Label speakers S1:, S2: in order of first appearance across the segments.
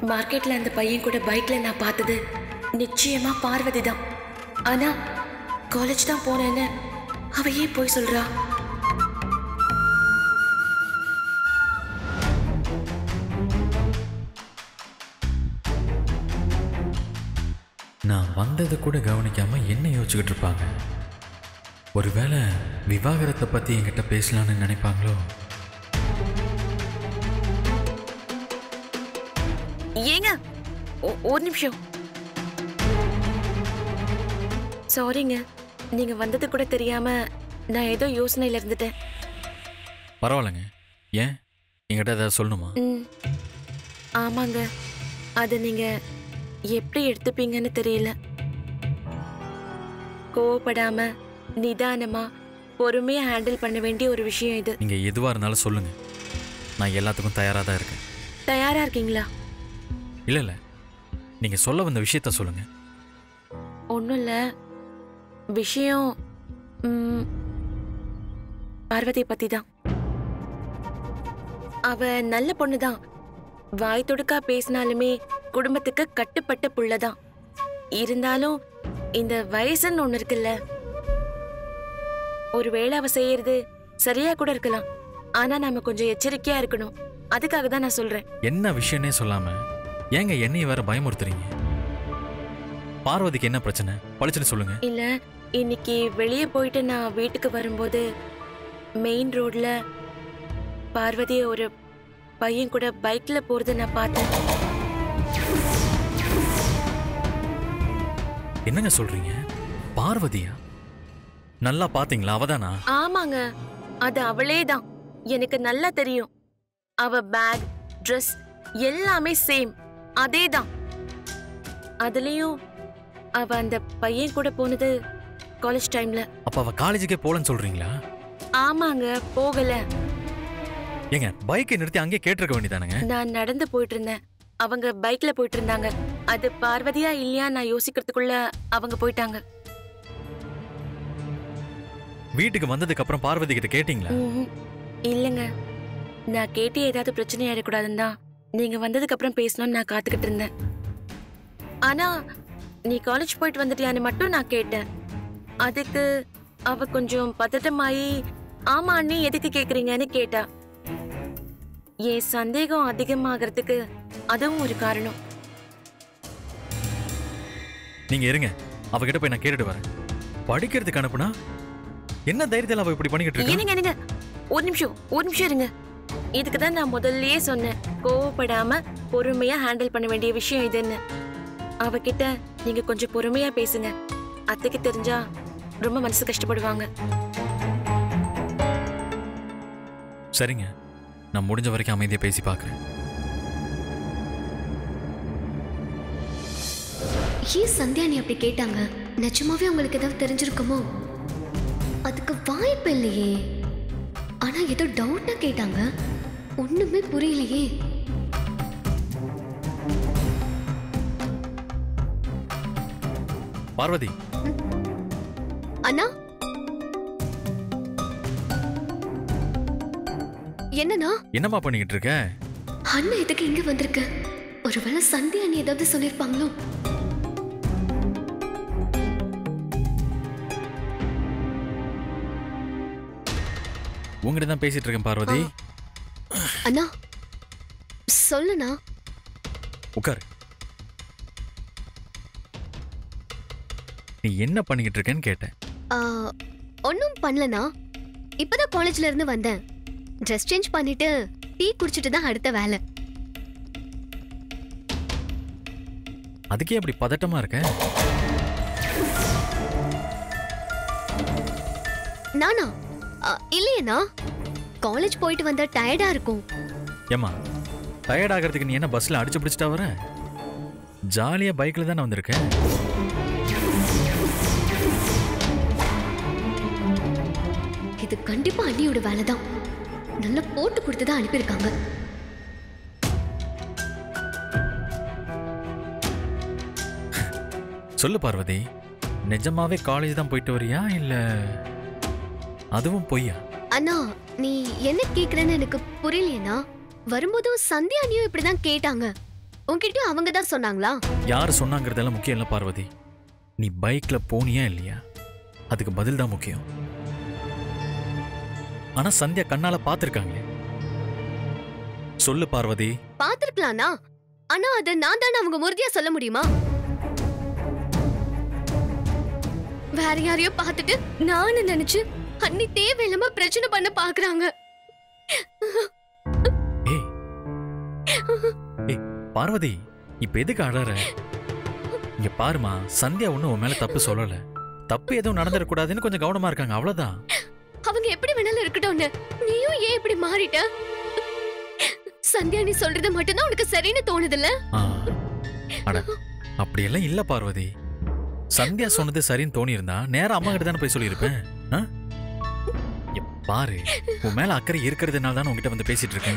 S1: மார்க்கெட்ல அந்த பையன் கூட பைக்ல நான் பார்த்தது நிச்சயமா பார்வதி தான் ஆனா காலேஜ் தான் போனேன்னு அவ ஏன் போய் சொல்றா
S2: நான் வந்ததை கூட கவனிக்காம என்ன யோசிச்சுக்கிட்டு இருப்பாங்க ஒருவேளை விவாகரத்தை பத்தி என்கிட்ட பேசலாம்னு நினைப்பாங்களோ
S1: ஏங்க ஒ- ஒரு நிமிஷம் சாரிங்க நீங்க வந்தது கூட தெரியாம நான் ஏதோ யோசனையில இருந்துட்டேன்
S2: பரவாயில்லைங்க ஏன் என்கிட்ட ஏதாவது சொல்லணுமா
S1: ம் ஆமாங்க அதை நீங்க எப்படி எடுத்துப்பீங்கன்னு தெரியல கோவப்படாம நிதானமா பொறுமையா ஹேண்டில் பண்ண வேண்டிய ஒரு விஷயம் இது
S2: நீங்க எதுவா இருந்தாலும் சொல்லுங்க நான் எல்லாத்துக்கும் தயாரா தான் இருக்கேன்
S1: தயாரா இருக்கீங்களா
S2: இல்ல இல்ல நீங்க சொல்ல வந்த விஷயத்த சொல்லுங்க
S1: ஒன்றும் இல்லை விஷயம் ம், பார்வதியை பத்தி தான் அவ நல்ல பொண்ணு தான் வாய் தொடுக்கா பேசினாலுமே குடும்பத்துக்கு கட்டுப்பட்ட புள்ள தான் இருந்தாலும் இந்த வயசுன்னு ஒன்று இருக்குல்ல ஒருவேளை அவ செய்யறது சரியா கூட இருக்கலாம் ஆனா நாம கொஞ்சம் எச்சரிக்கையா இருக்கணும் அதுக்காக தான் நான் சொல்றேன்
S2: என்ன விஷயம்னே சொல்லாம ஏங்க என்னைய வேற பயமுறுத்துறீங்க பார்வதிக்கு என்ன பிரச்சனை பளிச்சுன்னு சொல்லுங்க
S1: இல்ல இன்னைக்கு வெளியே போயிட்டு நான் வீட்டுக்கு வரும்போது மெயின் ரோட்ல பார்வதி ஒரு பையன் கூட பைக்ல போறத நான் பார்த்தேன்
S2: என்னங்க சொல்றீங்க பார்வதியா நல்லா பாத்தீங்களா அவதானா
S1: ஆமாங்க அது அவளே தான் எனக்கு நல்லா தெரியும் அவ பேக் ட்ரெஸ் எல்லாமே சேம் அதே தான் அதுலயும் அவ அந்த பையன் கூட போனது காலேஜ் டைம்ல
S2: அப்ப அவ காலேஜுக்கே போலன்னு சொல்றீங்களா
S1: ஆமாங்க போகல
S2: ஏங்க பைக்கை நிறுத்தி அங்கேயே கேட்டிருக்க வேண்டியதானங்க
S1: நான் நடந்து போயிட்டு இருந்தேன் அவங்க பைக்ல போயிட்டு இருந்தாங்க அது பார்வதியா இல்லையா நான் யோசிக்கிறதுக்குள்ள அவங்க போயிட்டாங்க
S2: வீட்டுக்கு வந்ததுக்கு அப்புறம் பார்வதி கிட்ட கேட்டீங்களா
S1: ம்ஹும். இல்லைங்க நான் கேட்டு ஏதாவது பிரச்சனை ஆயிடக்கூடாதுன்னு தான் நீங்க வந்ததுக்கு அப்புறம் பேசணும்னு நான் காத்துக்கிட்டு இருந்தேன் ஆனா நீ காலேஜ் போயிட்டு வந்துட்டியான்னு மட்டும் நான் கேட்டேன் அதுக்கு அவ கொஞ்சம் பதட்டமாயி ஆமா அண்ணி எதுக்கு கேக்குறீங்கன்னு கேட்டா என் சந்தேகம் அதிகமாகறதுக்கு அதுவும் ஒரு காரணம்
S2: நீங்க இருங்க அவகிட்ட போய் நான் கேட்டுட்டு வரேன் படிக்கிறதுக்கு அனுப்புனா என்ன தைரியத்தில் அவ இப்படி பண்ணிக்கிட்டு இருக்கா
S1: என்னங்க என்னங்க ஒரு நிமிஷம் ஒரு நிமிஷம் இருங்க இதுக்கு தான் நான் முதல்லயே சொன்னேன் கோவப்படாம பொறுமையா ஹேண்டில் பண்ண வேண்டிய விஷயம் இதுன்னு அவகிட்ட நீங்க கொஞ்சம் பொறுமையா பேசுங்க அத்தைக்கு தெரிஞ்சா ரொம்ப மனசு கஷ்டப்படுவாங்க
S2: சரிங்க நான் முடிஞ்ச வரைக்கும் அமைதியா பேசி பார்க்கறேன்
S3: ஏன் சந்தியா நீ அப்படி கேட்டாங்க நிஜமாவே உங்களுக்கு ஏதாவது தெரிஞ்சிருக்குமோ அதுக்கு வாய்ப்பு இல்லையே ஆனா ஏதோ டவுட்டா கேட்டாங்க ஒண்ணுமே புரியலையே
S2: பார்வதி
S3: அண்ணா என்னண்ணா
S2: என்னம்மா பண்ணிக்கிட்டு இருக்க
S3: அண்ணா எதுக்கு இங்க வந்திருக்க ஒருவேளை சந்தியா நீ ஏதாவது சொல்லிருப்பாங்களோ
S2: உங்ககிட்ட தான் பேசிட்டு இருக்கேன் பார்வதி
S3: அண்ணா சொல்லுண்ணா
S2: உட்காரு நீ என்ன பண்ணிக்கிட்டு இருக்கேன்னு கேட்டேன்
S3: ஒன்றும் பண்ணலண்ணா இப்பதான் காலேஜ்ல இருந்து வந்தேன் ட்ரெஸ் சேஞ்ச் பண்ணிட்டு டீ குடிச்சிட்டு தான் அடுத்த வேலை
S2: அதுக்கே அப்படி பதட்டமா இருக்க
S3: நானா ஆ, இல்லையேண்ணா காலேஜ் போயிட்டு வந்தா டயர்டா இருக்கும்
S2: ஏம்மா டயர்ட் ஆகிறதுக்கு நீ என்ன பஸ்ல அடிச்சு பிடிச்சிட்டா வர ஜாலியா பைக்ல தானே வந்திருக்கேன்
S3: இது கண்டிப்பா அண்ணியோட வேலை தான் நல்லா போட்டு கொடுத்து தான் அனுப்பியிருக்காங்க
S2: சொல்லு பார்வதி நிஜமாவே காலேஜ் தான் போயிட்டு வரியா இல்ல அதுவும் பொய்யா
S3: அண்ணா நீ என்ன கேக்குறேன்னு எனக்கு புரியலையேண்ணா வரும்போதும் சந்தியா அண்ணியும் இப்படிதான் கேட்டாங்க உன்கிட்டயும் அவங்க தான் சொன்னாங்களா
S2: யார் சொன்னாங்கிறதெல்லாம் முக்கியம் இல்லை பார்வதி நீ பைக்ல போனியா இல்லையா அதுக்கு பதில் தான் முக்கியம் ஆனா சந்தியா கண்ணால பார்த்திருக்காங்களே சொல்லு பார்வதி
S3: பாத்திருக்கலாம்னா ஆனா அத நான் தானே அவங்க உறுதியா சொல்ல முடியுமா வேற யாரையோ பார்த்துட்டு நானு நினைச்சு அன்னி தேவையில்லாம பிரச்சனை பண்ண பாக்குறாங்க
S2: ஏய் ஏய் பார்வதி இப்ப எதுக்கு அழற இங்க பாருமா சந்தியா ஒண்ணும் உன் மேல தப்பு சொல்லல தப்பு எதுவும் நடந்துடக்கூடாதுன்னு கொஞ்சம் கவனமா இருக்காங்க அவ்வளவுதான்
S3: அவங்க எப்படி வேணாலும் இருக்கட்டும்னு நீயும் ஏன் இப்படி மாறிட்ட சந்தியா நீ சொல்றது மட்டும்தான் உனக்கு சரின்னு தோணுதுல்ல
S2: ஆ, அட அப்படியெல்லாம் இல்ல பார்வதி சந்தியா சொன்னது சரின்னு தோணி இருந்தா நேரா அம்மா கிட்ட தானே போய் சொல்லியிருப்பேன் ஆ? இங்க பாரு உன் மேல அக்கறை இருக்கிறதுனால தான் உங்ககிட்ட வந்து பேசிட்டு இருக்கேன்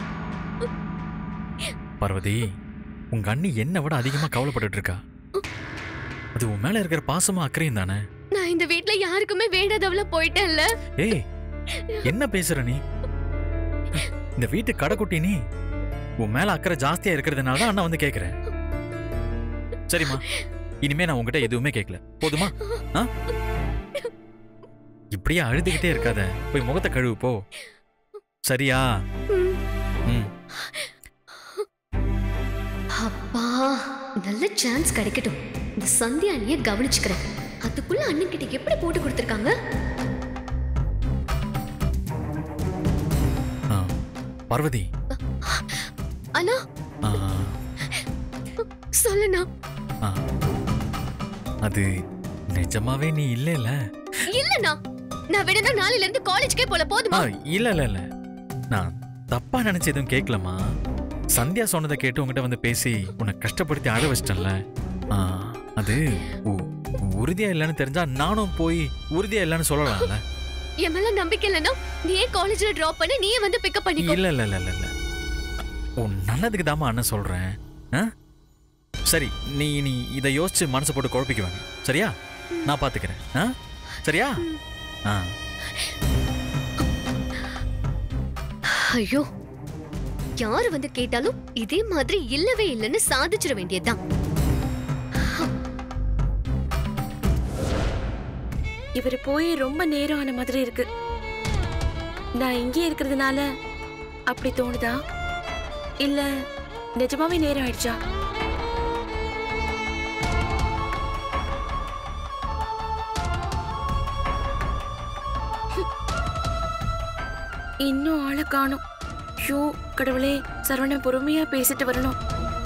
S2: பார்வதி உங்க அண்ணி என்னை விட அதிகமா கவலைப்பட்டுட்டு இருக்கா அது உன் மேல இருக்கிற பாசமும் அக்கறையும் தானே
S3: நான் இந்த வீட்ல யாருக்குமே வேண்டாதவள போயிட்டேன்ல
S2: ஏய் என்ன பேசுற நீ இந்த வீட்டு கடைக்குட்டி நீ உன் மேல அக்கறை ஜாஸ்தியா இருக்கிறதுனால தான் அண்ணா வந்து கேக்குறேன் சரிம்மா இனிமே நான் உன்கிட்ட எதுவுமே கேட்கல போதுமா ஆ? இப்படியே அழுதுகிட்டே இருக்காத போய் முகத்தை கழுவு போ சரியா
S3: ம்.
S2: ம்
S3: அப்பா நல்ல சான்ஸ் கிடைக்கட்டும் இந்த சந்தியா அண்ணிய கவனிச்சுக்கிறேன் அதுக்குள்ள அண்ணன் கிட்ட எப்படி போட்டு கொடுத்துருக்காங்க
S2: ஆ. பார்வதி
S3: அண்ணா
S2: ஆ,
S3: சொல்லுண்ணா
S2: ஆ. அது நிஜமாவே நீ இல்லைல்ல
S3: இல்லண்ணா நான் வேணும்னா நாளையில இருந்து காலேஜ்க்கே போல
S2: ஆ,
S3: போதுமா
S2: இல்ல இல்ல இல்ல நான் தப்பா நினைச்சு எதுவும் கேட்கலமா சந்தியா சொன்னதை கேட்டு உங்ககிட்ட வந்து பேசி உன்னை கஷ்டப்படுத்தி அழ வச்சிட்டேன்ல ஆ, அது உ- உறுதியா இல்லைன்னு தெரிஞ்சா நானும் போய் உறுதியா இல்லைன்னு சொல்லலாம்ல
S3: என் மேல நம்பிக்கை இல்லைன்னா நீயே காலேஜ்ல டிராப் பண்ணி நீயே வந்து பிக்கப் பண்ணிக்கோ
S2: இல்ல இல்ல இல்ல இல்ல இல்ல உன் நல்லதுக்கு தாமா அண்ணன் சொல்றேன் ஆ? சரி நீ நீ இதை யோசிச்சு மனசு போட்டு குழப்பிக்க வேணாம் சரியா நான் பாத்துக்கிறேன் ஆ? சரியா ஆ
S3: ஐயோ யாரு வந்து கேட்டாலும் இதே மாதிரி இல்லவே இல்லைன்னு சாதிச்சிட வேண்டியதுதான்
S1: இவர் போய் ரொம்ப நேரம் ஆன மாதிரி இருக்கு நான் இங்கே இருக்கிறதுனால அப்படி தோணுதா இல்ல நிஜமாவே நேரம் ஆயிடுச்சா இன்னும் ஆளை காணும் ஷோ கடவுளே சரவணன் பொறுமையா பேசிட்டு வரணும்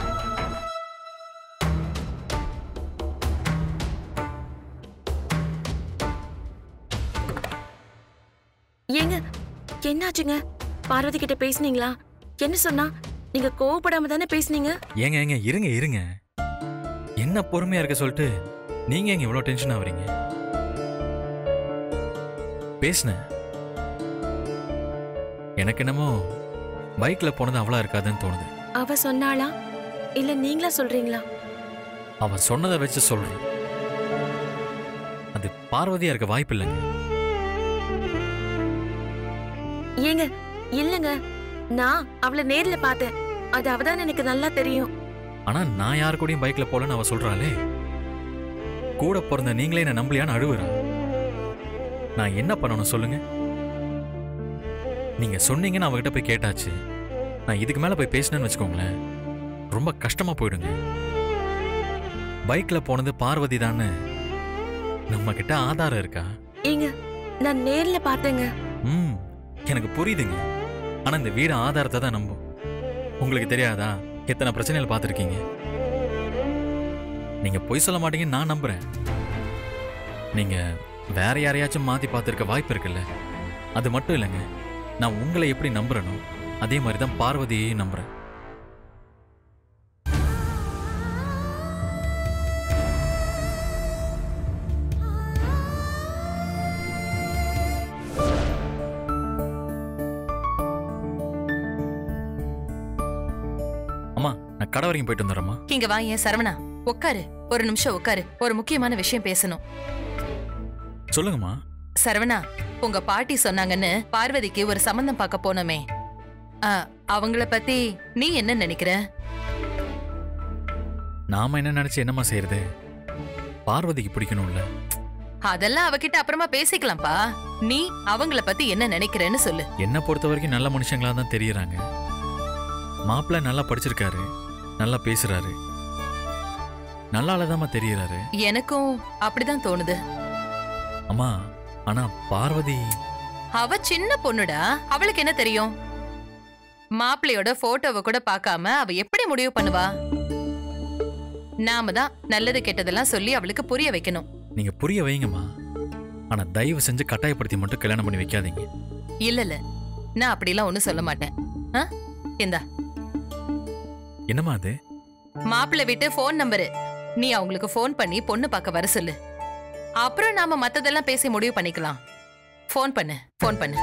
S1: ஏங்க என்னாச்சுங்க பார்வதி கிட்ட பேசுனீங்களா என்ன சொன்னா நீங்க கோவப்படாம தானே பேசுனீங்க
S2: ஏங்க ஏங்க இருங்க இருங்க என்ன பொறுமையா இருக்க சொல்லிட்டு நீங்க ஏங்க இவ்வளோ டென்ஷன் ஆகுறீங்க பேசுனேன் எனக்கு என்னமோ பைக்ல போனது அவ்வளோ இருக்காதுன்னு தோணுது
S1: அவ சொன்னாளா இல்ல நீங்களா சொல்றீங்களா
S2: அவ சொன்னதை வச்சு சொல்றேன் அது பார்வதியா இருக்க வாய்ப்பு இல்லைங்க
S1: ஏங்க இல்லங்க நான் அவளை நேர்ல பார்த்தேன் அது அவதான் எனக்கு நல்லா தெரியும்
S2: ஆனா நான் யார் கூடயும் பைக்ல போலன்னு அவ சொல்றாளே கூட பிறந்த நீங்களே என்ன நம்பலையான்னு அழுவுறா நான் என்ன பண்ணணும் சொல்லுங்க நீங்க சொன்னீங்கன்னு அவகிட்ட போய் கேட்டாச்சு நான் இதுக்கு மேல போய் பேசினேன்னு வச்சுக்கோங்களேன் ரொம்ப கஷ்டமா போயிடுங்க பைக்ல போனது பார்வதி தானே நம்ம கிட்ட ஆதாரம் இருக்கா
S1: ஏங்க நான் நேர்ல பார்த்தேங்க
S2: ம் எனக்கு புரியுதுங்க ஆனா இந்த வீடு ஆதாரத்தை தான் நம்பும் உங்களுக்கு தெரியாதா எத்தனை பிரச்சனைகள் பார்த்துருக்கீங்க நீங்க பொய் சொல்ல மாட்டீங்கன்னு நான் நம்புறேன் நீங்க வேற யாரையாச்சும் மாத்தி பார்த்துருக்க வாய்ப்பு இருக்குல்ல அது மட்டும் இல்லைங்க நான் உங்களை எப்படி நம்புறேனோ அதே மாதிரி தான் பார்வதியையும் நம்புறேன் அம்மா நான் கடை வரைக்கும் போயிட்டு வந்துடுறேம்மா
S4: இங்க வா ஏன் சரவணா உட்காரு ஒரு நிமிஷம் உட்காரு ஒரு முக்கியமான விஷயம் பேசணும்
S2: சொல்லுங்கம்மா
S4: சரவணா உங்க பாட்டி சொன்னாங்கன்னு பார்வதிக்கு ஒரு சம்பந்தம் பார்க்க போனோமே ஆ, அவங்கள பத்தி நீ என்ன நினைக்கிற
S2: நாம என்ன நினைச்சு என்னம்மா செய்யறது பார்வதிக்கு பிடிக்கணும்ல
S4: அதெல்லாம் அவகிட்ட அப்புறமா பேசிக்கலாம்ப்பா நீ அவங்கள பத்தி என்ன நினைக்கிறேன்னு சொல்லு
S2: என்னை பொறுத்த வரைக்கும் நல்ல மனுஷங்களா தான் தெரியறாங்க மாப்பிள்ளை நல்லா படிச்சிருக்காரு நல்லா பேசுறாரு நல்ல ஆளதாம்மா தெரியறாரு
S4: எனக்கும் அப்படிதான் தோணுது
S2: அம்மா ஆனா பார்வதி
S4: அவ சின்ன பொண்ணுடா அவளுக்கு என்ன தெரியும் மாப்பிள்ளையோட போட்டோவை கூட பார்க்காம அவ எப்படி முடிவு பண்ணுவா நாம தான் நல்லது கெட்டதெல்லாம் சொல்லி அவளுக்கு புரிய வைக்கணும்
S2: நீங்க புரிய வைங்கம்மா ஆனா தயவு செஞ்சு கட்டாயப்படுத்தி மட்டும் கல்யாணம் பண்ணி வைக்காதீங்க
S4: இல்ல இல்ல நான் அப்படிலாம் ஒண்ணும் சொல்ல மாட்டேன் ஆ? இந்தா
S2: என்னம்மா அது
S4: மாப்பிள்ளை வீட்டு ஃபோன் நம்பரு நீ அவங்களுக்கு ஃபோன் பண்ணி பொண்ணு பார்க்க வர சொல்லு அப்புறம் நாம மத்ததெல்லாம் பேசி முடிவு பண்ணிக்கலாம் ஃபோன் பண்ணு ஃபோன் பண்ணு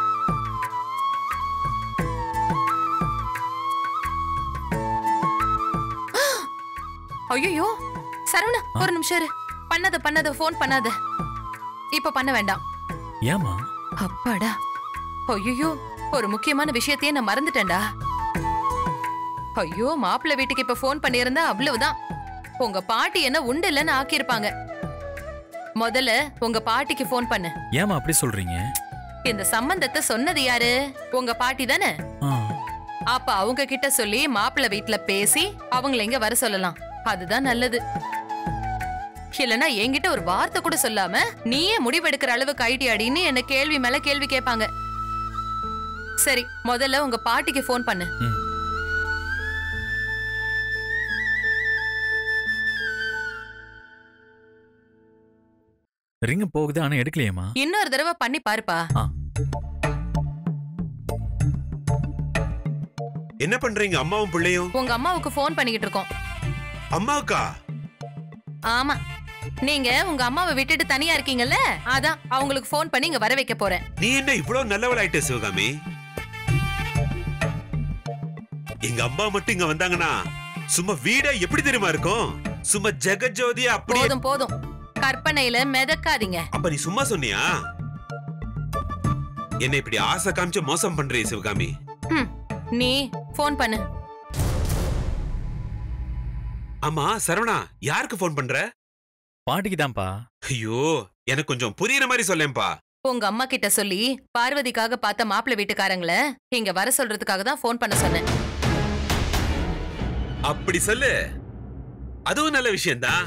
S4: ஐயோ சரவணா ஒரு நிமிஷம் இரு பண்ணாத பண்ணாத ஃபோன் பண்ணாத இப்ப பண்ண வேண்டாம்
S2: ஏம்மா
S4: அப்பாடா ஐயோ ஒரு முக்கியமான விஷயத்தையே நான் மறந்துட்டேன்டா ஐயோ மாப்பிள்ளை வீட்டுக்கு இப்ப ஃபோன் பண்ணியிருந்தா அவ்வளவுதான் உங்க பாட்டி என்ன உண்டு இல்லைன்னு ஆக்கியிருப்பாங்க முதல்ல உங்க பாட்டிக்கு ஃபோன் பண்ணு
S2: ஏம்மா அப்படி சொல்றீங்க
S4: இந்த சம்பந்தத்தை சொன்னது யாரு உங்க பாட்டி தானே
S2: ஆ,
S4: அப்ப அவங்க கிட்ட சொல்லி மாப்பிள்ளை வீட்ல பேசி அவங்கள இங்க வர சொல்லலாம் அதுதான் நல்லது இல்லனா என்கிட்ட ஒரு வார்த்தை கூட சொல்லாம நீயே முடிவெடுக்கிற அளவுக்கு ஐடியாடின்னு என்ன கேள்வி மேல கேள்வி கேட்பாங்க சரி முதல்ல உங்க பாட்டிக்கு ஃபோன் பண்ணு
S2: ம். ரிங் போகுது ஆனா எடுக்கலையேம்மா
S4: இன்னொரு தடவை பண்ணி பாருப்பா
S5: என்ன பண்றீங்க அம்மாவும் பிள்ளையும்
S4: உங்க அம்மாவுக்கு ஃபோன் பண்ணிக்கிட்டு இருக்கோம்
S5: அம்மாவுக்கா
S4: ஆமா நீங்க உங்க அம்மாவை விட்டுட்டு தனியா இருக்கீங்கல்ல அதான் அவங்களுக்கு ஃபோன் பண்ணி இங்க வர வைக்க போறேன்
S5: நீ என்ன இவ்வளவு நல்லவளாயிட்ட சிவகாமி எங்க அம்மா மட்டும் இங்க வந்தாங்கன்னா சும்மா வீடே எப்படி தெரியுமா இருக்கும் சும்மா ஜெகஜோதியா அப்படியே
S4: போதும் போதும் கற்பனையில மிதக்காதீங்க
S5: அப்ப நீ சும்மா சொன்னியா என்ன இப்படி ஆசை காமிச்சு மோசம் பண்றீ சிவகாமி
S4: ஹம், நீ ஃபோன் பண்ணு
S5: ஆமா சரவணா யாருக்கு ஃபோன் பண்ற
S2: பாட்டிக்கு தான்ப்பா
S5: ஐயோ எனக்கு கொஞ்சம் புரியுற மாதிரி சொல்லேன்பா
S4: உங்க அம்மா கிட்ட சொல்லி பார்வதிக்காக பார்த்த மாப்பிள்ளை வீட்டுக்காரங்கள இங்க வர சொல்றதுக்காக தான் ஃபோன் பண்ண சொன்னேன்
S5: அப்படி சொல்லு அதுவும் நல்ல விஷயம்தான்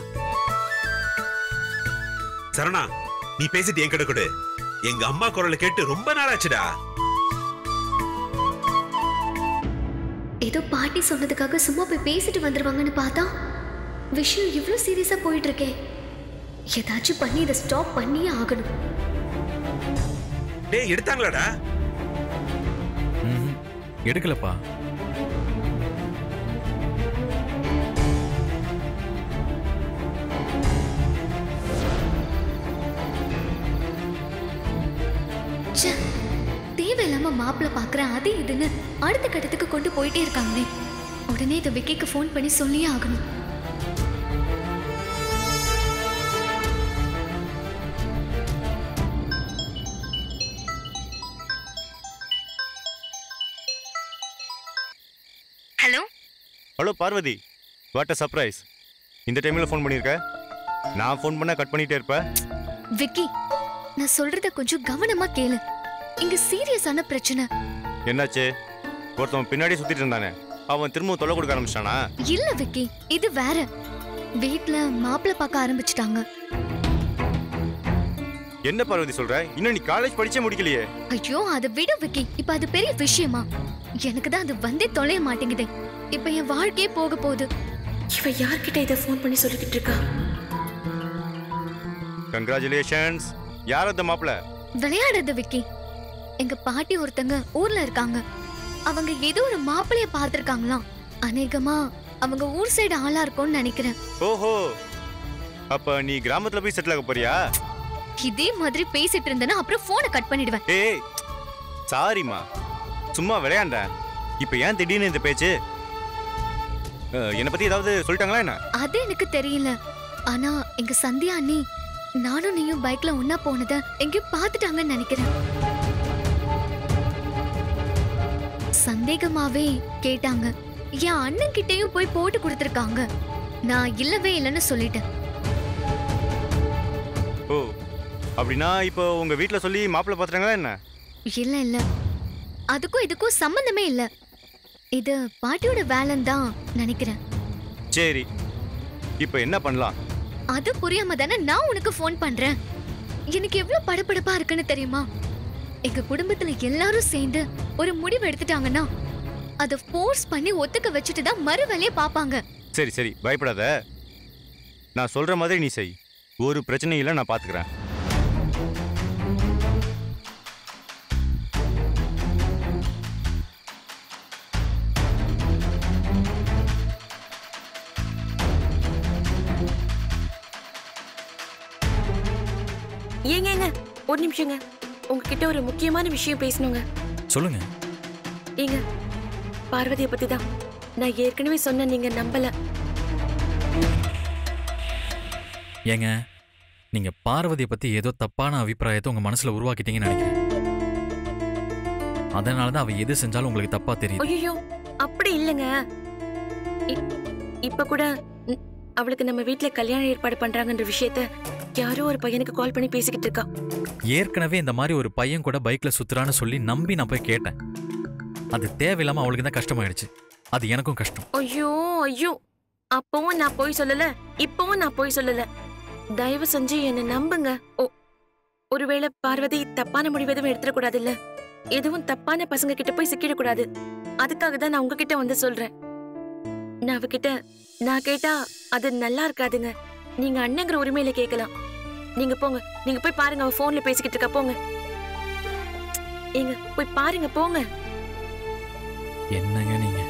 S5: சரணா நீ பேசிட்டு என் கிட்ட கொடு எங்க அம்மா குரலை கேட்டு ரொம்ப நாள் ஆச்சுடா
S3: ஏதோ பாட்டி சொன்னதுக்காக சும்மா போய் பேசிட்டு வந்துருவாங்கன்னு பார்த்தா விஷயம் இவ்வளோ சீரியஸாக போயிட்டு இருக்கே ஏதாச்சும் பண்ணி இதை ஸ்டாப் பண்ணியே ஆகணும்
S5: டேய் எடுத்தாங்களாடா
S2: ம்ஹும். எடுக்கலப்பா
S3: ச்சே தேவையில்லாம மாப்பிள்ள பார்க்குறேன் அது இதுன்னு அடுத்த கட்டத்துக்கு கொண்டு போயிட்டே இருக்காங்களே உடனே இதை விக்கிக்கு ஃபோன் பண்ணி சொல்லியே ஆகணும் hello
S6: hello Parvathi what a surprise இந்த டைமில் ஃபோன் பண்ணியிருக்க நான் ஃபோன் பண்ணால் கட் பண்ணிகிட்டே இருப்ப
S3: விக்கி நான் சொல்றத கொஞ்சம் கவனமா கேளு இங்க சீரியஸான பிரச்சனை
S6: என்னாச்சு ஒருத்தவன் பின்னாடி சுற்றிட்டு இருந்தானே அவன் திரும்பவும் தொல்லை கொடுக்க ஆரம்பிச்சிட்டானா
S3: இல்ல விக்கி இது வேற வீட்ல மாப்பிள்ளை பார்க்க ஆரம்பிச்சிட்டாங்க
S6: என்ன பார்வதி சொல்ற இன்னும் நீ காலேஜ் படிச்சே முடிக்கலையே
S3: ஐயோ அதை விடு விக்கி இப்ப அது பெரிய விஷயமா எனக்கு தான் அது வந்தே தொலைய மாட்டேங்குதே இப்ப என் வாழ்க்கையே போக போகுது
S1: இவ யார்கிட்ட இதை ஃபோன் பண்ணி சொல்லிக்கிட்டு இருக்கா
S6: கங்க்ராச்சுலேஷன்ஸ் யார் அந்த மாப்பிள்ள
S3: விளையாடுறது விக்கி எங்க பாட்டி ஒருத்தங்க ஊர்ல இருக்காங்க அவங்க ஏதோ ஒரு மாப்பிளைய பார்த்திருக்காங்களாம் அநேகமா அவங்க ஊர் சைடு ஆளா இருக்கும்னு நினைக்கிறேன்
S6: ஓஹோ அப்ப நீ கிராமத்துல போய் செட்டில் ஆக போறியா
S3: இதே மாதிரி பேசிட்டு இருந்தேன்னா அப்புறம் போனை கட் பண்ணிடுவேன்
S6: ஏய் சாரிம்மா சும்மா விளையாண்டேன் இப்போ ஏன் திடீர்னு இந்த பேச்சு அஹ், என்னை பத்தி ஏதாவது சொல்லிட்டாங்களா என்ன
S3: அது எனக்கு தெரியல ஆனா எங்க சந்தியா அண்ணி நானும் நீயும் பைக்ல ஒன்னா போனத எங்கேயோ பார்த்துட்டாங்கன்னு நினைக்கிறேன் சந்தேகமாவே கேட்டாங்க என் அண்ணன் கிட்டயும் போய் போட்டு கொடுத்துருக்காங்க நான் இல்லவே இல்லைன்னு சொல்லிட்டேன்
S6: ஓ அப்படின்னா இப்போ உங்க வீட்டில் சொல்லி மாப்பிள்ளை பார்த்துட்டாங்களா என்ன
S3: இல்ல இல்ல அதுக்கும் இதுக்கும் சம்பந்தமே இல்ல இது பாட்டியோட வேலைன்னு தான் நினைக்கிறேன்
S6: சரி இப்போ என்ன பண்ணலாம்
S3: அது புரியாம தானே நான் உனக்கு ஃபோன் பண்றேன் எனக்கு எவ்வளவு படபடப்பா இருக்குன்னு தெரியுமா எங்க குடும்பத்துல எல்லாரும் சேர்ந்து ஒரு முடிவு எடுத்துட்டாங்கன்னா அதை ஃபோர்ஸ் பண்ணி ஒத்துக்க வச்சுட்டு தான் மறு வேலையை பாப்பாங்க
S6: சரி சரி பயப்படாத நான் சொல்ற மாதிரி நீ செய் ஒரு பிரச்சனையும் இல்லை நான் பார்த்துக்கிறேன்
S1: ஏங்க ஏங்க ஒரு நிமிஷங்க உங்ககிட்ட ஒரு முக்கியமான விஷயம் பேசணுங்க
S2: சொல்லுங்க
S1: ஏங்க பார்வதியை பத்தி தான் நான் ஏற்கனவே சொன்ன நீங்க நம்பல
S2: ஏங்க நீங்க பார்வதியை பத்தி ஏதோ தப்பான அபிப்பிராயத்தை உங்க மனசுல உருவாக்கிட்டீங்கன்னு நினைக்கிறேன் அதனால தான் அவ எது செஞ்சாலும் உங்களுக்கு தப்பா தெரியுது
S1: ஐயோ அப்படி இல்லைங்க இ- இப்ப கூட ம், அவளுக்கு நம்ம வீட்ல கல்யாணம் ஏற்பாடு பண்றாங்கன்ற விஷயத்த யாரோ ஒரு பையனுக்கு கால் பண்ணி பேசிக்கிட்டு இருக்கா
S2: ஏற்கனவே இந்த மாதிரி ஒரு பையன் கூட பைக்ல சுத்துறான்னு சொல்லி நம்பி நான் போய் கேட்டேன் அது தேவையில்லாம அவளுக்கு தான் கஷ்டமாயிடுச்சு அது எனக்கும் கஷ்டம்
S1: ஐயோ ஐயோ அப்பவும் நான் போய் சொல்லல இப்பவும் நான் போய் சொல்லல தயவு செஞ்சு என்ன நம்புங்க ஓ ஒருவேளை பார்வதி தப்பான முடிவு எதுவும் எடுத்துடக்கூடாது இல்ல எதுவும் தப்பான பசங்க கிட்ட போய் சிக்கிடக்கூடாது அதுக்காக தான் நான் உங்ககிட்ட வந்து சொல்றேன் நான் அவகிட்ட நான் கேட்டா அது நல்லா இருக்காதுங்க நீங்க அண்ணங்கிற உரிமையில கேட்கலாம் நீங்க போங்க நீங்க போய் பாருங்க அவ போன்ல பேசிக்கிட்டு இருக்கா போங்க ஏங்க போய் பாருங்க போங்க
S2: என்னங்க நீங்க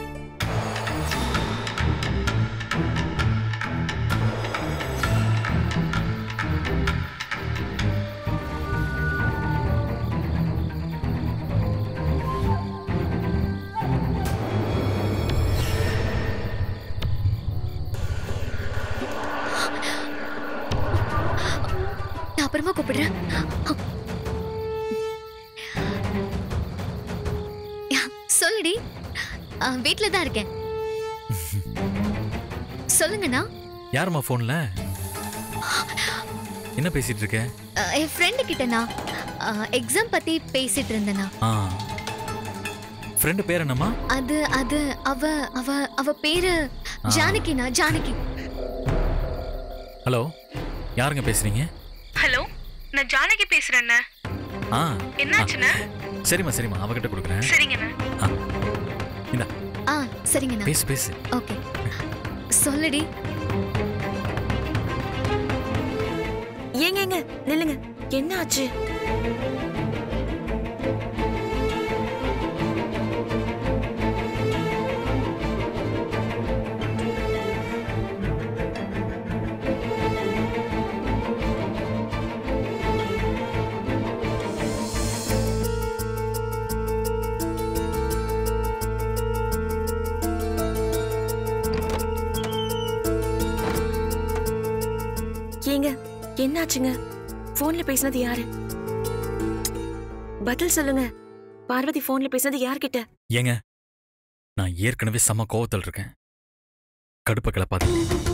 S3: நான் அப்புறமா கூப்பிடுறேன் யா, சொல்லுடி ஆ, வீட்ல தான் இருக்கேன் சொல்லுங்கண்ணா
S2: யாரும்மா போன்ல என்ன பேசிட்டு இருக்க
S3: ஆ, என் ஃப்ரெண்டு கிட்டண்ணா எக்ஸாம் பத்தி பேசிட்டு இருந்தேண்ணா
S2: ஆ ஃப்ரெண்டு பேர் என்னம்மா
S3: அது அது அவ அவ அவ பேரு ஜானகிண்ணா ஜானகி
S2: ஹலோ யாருங்க பேசுறீங்க
S1: ஹலோ நான் ஜானகி பேசுறேன்
S2: ஆ
S1: என்னாச்சுண்ணே
S2: சரிம்மா சரிம்மா அவகிட்ட கொடுக்குறேன்
S1: சரிங்கண்ணே
S2: ஆ இந்தா
S3: ஆ சரிங்கண்ணா
S2: பேசு பேசு
S3: ஓகே சொல்லுடி
S1: ஏங்க ஏங்க நில்லுங்க என்ன ஆச்சு ஏங்க என்னாச்சுங்க போன்ல பேசினது யாரு பதில் சொல்லுங்க பார்வதி போன்ல பேசினது யார்கிட்ட
S2: ஏங்க நான் ஏற்கனவே செம்ம கோவத்தில் இருக்கேன் கடுப்ப கிளப்பாது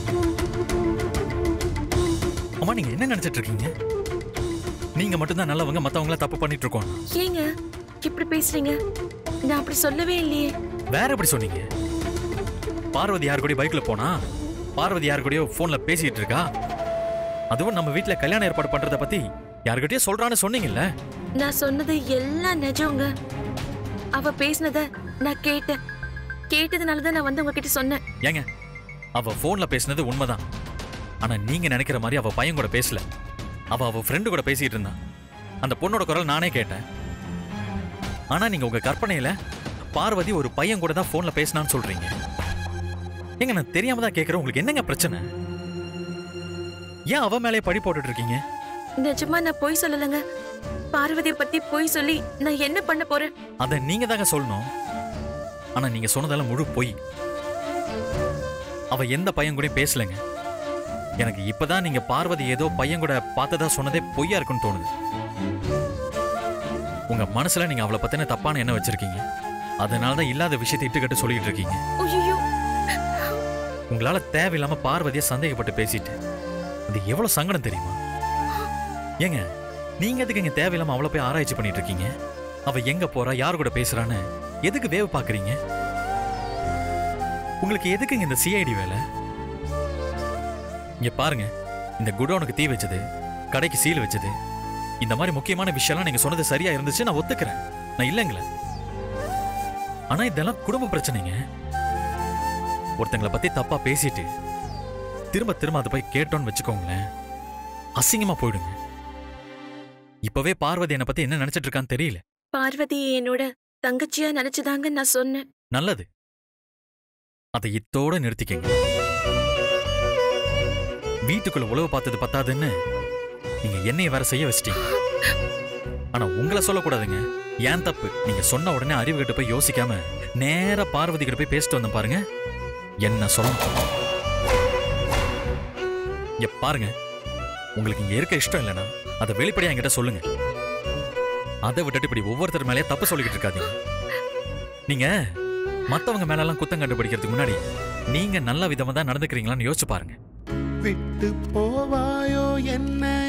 S2: அம்மா நீங்க என்ன நினைச்சிட்டு இருக்கீங்க நீங்க மட்டும்தான் நல்லவங்க மத்தவங்கள தப்பு பண்ணிட்டு இருக்கோம்
S1: ஏங்க இப்படி பேசுறீங்க நான் அப்படி சொல்லவே இல்லையே
S2: வேற எப்படி சொன்னீங்க பார்வதி யார் கூடயும் பைக்ல போனா பார்வதி யார் கூடயோ போன்ல பேசிட்டு இருக்கா அதுவும் நம்ம வீட்ல கல்யாணம் ஏற்பாடு பண்றத பத்தி யார்கிட்டயோ சொல்றான்னு சொன்னீங்கல்ல
S1: நான் சொன்னது எல்லாம் நிஜங்க அவ பேசினத நான் கேட்டேன் கேட்டதுனால தான் நான் வந்து உங்ககிட்ட சொன்னேன்
S2: ஏங்க அவ போன்ல பேசினது உண்மைதான் ஆனா நீங்க நினைக்கிற மாதிரி அவ பையன் கூட பேசல அவ அவ ஃப்ரெண்டு கூட பேசிட்டு இருந்தா அந்த பொண்ணோட குரல் நானே கேட்டேன் ஆனா நீங்க உங்க கற்பனையில பார்வதி ஒரு பையன் கூட தான் போன்ல பேசினான்னு சொல்றீங்க ஏங்க நான் தெரியாம தான் கேக்குறேன் உங்களுக்கு என்னங்க பிரச்சனை ஏன் அவ மேலே பழி போட்டுட்டு இருக்கீங்க
S1: நிஜமா நான் பொய் சொல்லலைங்க பார்வதியை பத்தி பொய் சொல்லி நான் என்ன பண்ண போறேன்
S2: அதை நீங்க தாங்க சொல்லணும் ஆனா நீங்க சொன்னதெல்லாம் முழு பொய் அவ எந்த பையன் கூட பேசலங்க எனக்கு இப்பதான் நீங்க பார்வதி ஏதோ பையன் கூட பார்த்ததா சொன்னதே பொய்யா இருக்குன்னு தோணுது உங்க மனசுல நீங்க அவளை பத்தின தப்பான எண்ணம் வச்சிருக்கீங்க அதனால தான் இல்லாத விஷயத்தை இட்டுக்கட்டு சொல்லிட்டு இருக்கீங்க
S1: ஐயோ
S2: உங்களால தேவையில்லாம பார்வதியை சந்தேகப்பட்டு பேசிட்டு அது எவ்வளவு சங்கடம் தெரியுமா ஏங்க நீங்க எதுக்கு இங்க தேவையில்லாம அவளை போய் ஆராய்ச்சி பண்ணிட்டு இருக்கீங்க அவ எங்க போறா யார் கூட பேசுறான்னு எதுக்கு வேவு பாக்குறீங்க உங்களுக்கு எதுக்குங்க இந்த சிஐடி வேலை இங்க பாருங்க இந்த குடோனுக்கு தீ வச்சது கடைக்கு சீல் வச்சது இந்த மாதிரி முக்கியமான விஷயம்லாம் நீங்க சொன்னது சரியா இருந்துச்சு நான் ஒத்துக்கிறேன் நான் இல்லைங்களே ஆனா இதெல்லாம் குடும்ப பிரச்சனைங்க ஒருத்தங்களை பத்தி தப்பா பேசிட்டு திரும்ப திரும்ப அதை போய் கேட்டோன்னு வச்சுக்கோங்களேன் அசிங்கமா போயிடுங்க இப்பவே பார்வதி என்னை பத்தி என்ன நினைச்சிட்டு இருக்கான்னு தெரியல
S1: பார்வதி என்னோட தங்கச்சியா நினைச்சுதாங்க நான் சொன்னேன்
S2: நல்லது அதை இத்தோட நிறுத்திக்கங்க வீட்டுக்குள்ள உழவு பார்த்தது பத்தாதுன்னு நீங்க என்னைய வேற செய்ய வச்சிட்டீங்க ஆனா உங்களை சொல்லக்கூடாதுங்க ஏன் தப்பு நீங்க சொன்ன உடனே அறிவு கிட்ட போய் யோசிக்காம நேரா பார்வதி கிட்ட போய் பேசிட்டு வந்தேன் பாருங்க என்ன சொல்லணும் இங்க பாருங்க உங்களுக்கு இங்க இருக்க இஷ்டம் இல்லைன்னா அதை வெளிப்படையா என்கிட்ட சொல்லுங்க அதை விட்டுட்டு இப்படி ஒவ்வொருத்தர் மேலேயே தப்பு சொல்லிக்கிட்டு இருக்காதீங்க நீங்க மத்தவங்க மேலெல்லாம் குத்தம் கண்டுபிடிக்கிறதுக்கு முன்னாடி நீங்க நல்ல விதமா தான் நடந்துக்கிறீங்களான்னு யோசிச்சு பாருங்க
S7: விட்டு போவாயோ என்ன